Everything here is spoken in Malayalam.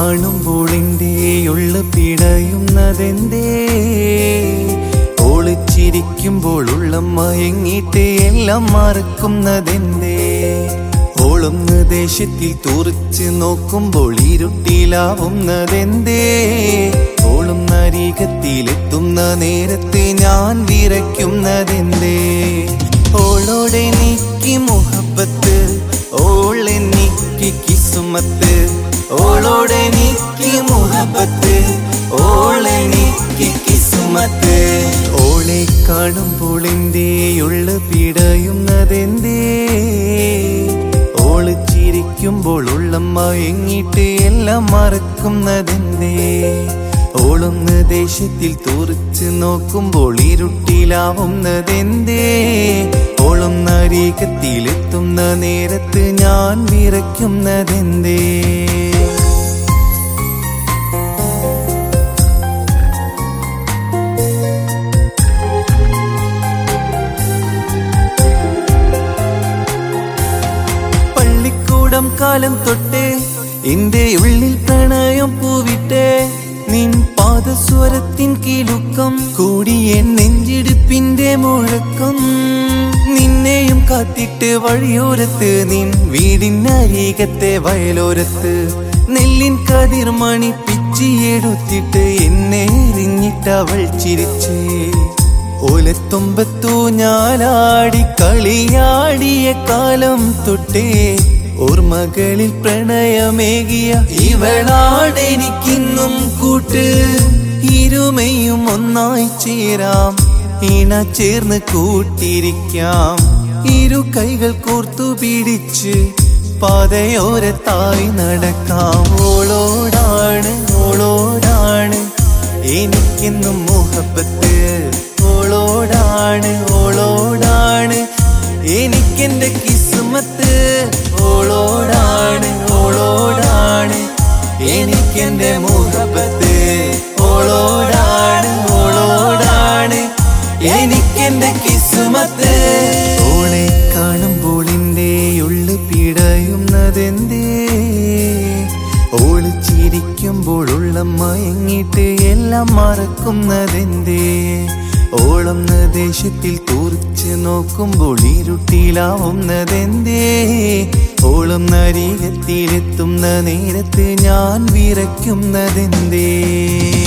കാണുമ്പോൾ എൻ്റെ ഉള്ളു പിടയുന്നതെന്തേ ഒളിച്ചിരിക്കുമ്പോൾ ഉള്ളം മയങ്ങിയിട്ട് എല്ലാം മറക്കുന്നതെന്തേ ഓളുന്ന ദേശത്തിൽ തുറിച്ച് നോക്കുമ്പോൾ ഇരുട്ടിലാവുന്നതെന്തേ ഓളും നരീകത്തിലെത്തുന്ന നേരത്തെ ഞാൻ വിറയ്ക്കുന്നതെന്തേ ഓളോടെനിക്ക് മുഹബത്ത് ഓളെനിക്ക് കിസുമത്ത് ഓളോടെനിക്ക് മുഹബത്ത് ഓളെനിക്ക് കിസുമത്ത് ഓളെ കാണുമ്പോൾ എൻ്റെ ഉള്ളു പിടയുന്നതെന്തേ ഓള് ചിരിക്കുമ്പോൾ ഉള്ളം മയങ്ങിട്ട് എല്ലാം മറക്കുന്നതെന്തേ ഓളൊന്ന് ദേശത്തിൽ തുറിച്ച് നോക്കുമ്പോൾ ഇരുട്ടിലാവുന്നതെന്തേ ഓളൊന്ന് അരീകത്തിലെത്തുന്ന നേരത്ത് ഞാൻ വിറയ്ക്കുന്നതെന്തേ പള്ളിക്കൂടം കാലം തൊട്ടേ എന്റെ ഉള്ളിൽ പ്രണയം പൂവിട്ടേ നിൻ പാദസ്വരത്തിൻ കിലുക്കം കൂടിയ നെഞ്ചിടിപ്പിന്റെ മുഴക്കം നിന്നെയും കാത്തിട്ട് വഴിയോരത്ത് നിൻ വീടിനരീകത്തെ വയലോരത്ത് നെല്ലിൻ കതിർമണി പിച്ചിയെടുത്തിട്ട് എന്നെ എറിഞ്ഞിട്ടവൾ ചിരിച്ചേ ഓലത്തുമ്പത്തു ഞാലാടി കളിയാടിയ കാലം തൊട്ടേ ഓർമ്മകളിൽ പ്രണയമേകിയ ഇവളാടെനിക്കിന്നും കൂട്ട് ഇരുമയും ഒന്നായി ചേരാം ഇണ ചേർന്ന് കൂട്ടിരിക്കാം ഇരു കൈകൾ കോർത്തു പിടിച്ച് പാതയോരത്തായി നടക്കാം ഓളോടാണ് ഓളോടാണ് എനിക്കെന്നും മുഹബത്ത് ഓളോടാണ് ഓളോടാണ് എനിക്കെന്റെ കിസ്മത്ത് ഓളോടാണ് ഓളോടാണ് എനിക്കെന്റെ മുഹബത്ത് ഓളോടാണ് ഓളോടാണ് എനിക്കെന്റെ കിസ്മത്ത് ഓളെ കാണുമ്പോൾ എൻ്റെ ഉള്ളു പിടയുന്നതെന്തേ ഓള് ചിരിക്കുമ്പോൾ ഉള്ളം മയങ്ങിട്ട് എല്ലാം മറക്കുന്നതെന്തേ ഓളൊന്ന് ദേശത്തിൽ തുറിച്ച് നോക്കുമ്പോൾ ഇരുട്ടിലാവുന്നതെന്തേ ഓളം നരീകത്തിലെത്തുന്ന നേരത്ത് ഞാൻ വിറയ്ക്കുന്നതെന്തേ